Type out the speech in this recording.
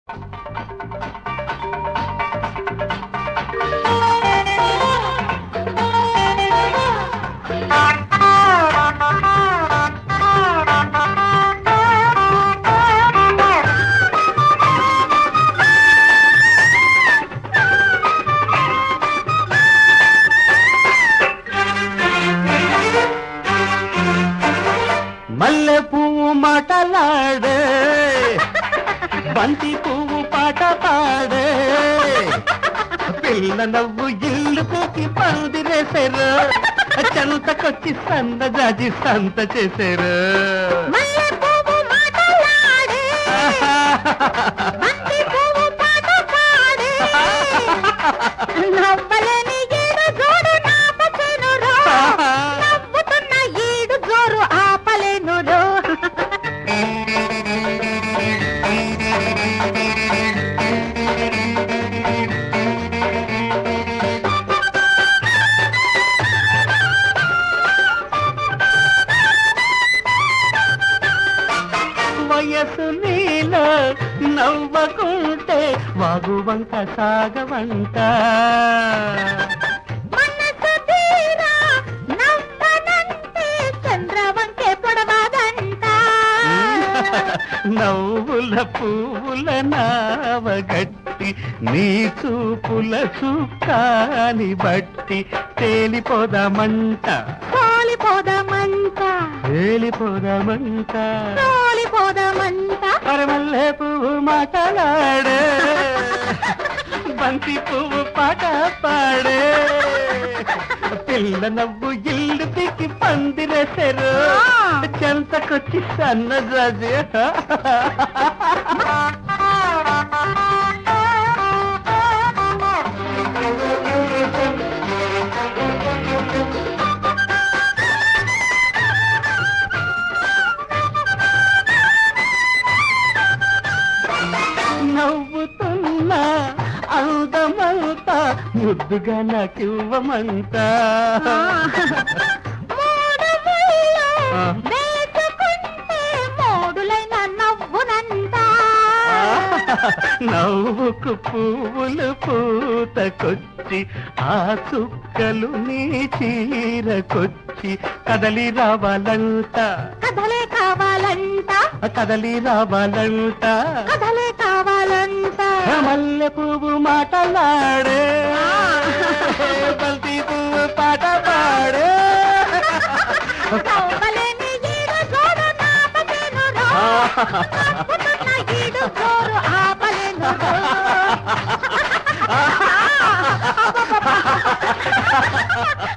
మల్లె పువ్వు మాటలాడే బంతి పువ్వు పాట పాడే పిల్ల నవ్వు ఇల్లు పెట్టి పందిరేశారు చెంతకొచ్చి సంద జాజి సంత చేశారు మల్లె పువ్వు మాటలాడే, బంతి పువ్వు పాట పాడే, నవ్వలేని ఈడు జోడు నాపచెనురో, నవ్వుతున్న ఈడు జోరు ఆపలేనురో. వయసు నీల నవ్వకుంటే వాగువంక సాగవంట మనసు తీరా నవ్వనంటే చంద్రవంకే పొడవదంట. నవ్వుల పువ్వుల నావగట్టి నీ చూపుల చుక్కాని బట్టి తేలిపోదామంట సోలిపోదామంట, తేలిపోదామంట సోలిపోదామంట. అరమల్లె పువ్వు మాటలాడే బంతి పువ్వు పాట పాడే పిల్ల నవ్వు ఇల్లు పిక్కి పందిరేశారు చెంతకొచ్చి సన్నజాజి నవ్వుతున్న అందమంతా ముద్దుగా నాకివ్వమంట మూడు ముళ్ళు ఆ. వేసుకుంటే మూడులైన నవ్వునంట. నవ్వుకు పువ్వులు పూతకొచ్చి ఆ చుక్కలు నీ చీరకొచ్చి కదలి రావాలంట కథలే కావాలంట కదలి రావాలంట కథలే కావాలంట మల్లె పువ్వు మాటలాడే బల్తి పువ్వు పాట పాడే నవ్వలేని ఈడు జోడు నాపలేనురో. నవ్వుతున్న ఈడు జోరు ఆపలేనురో.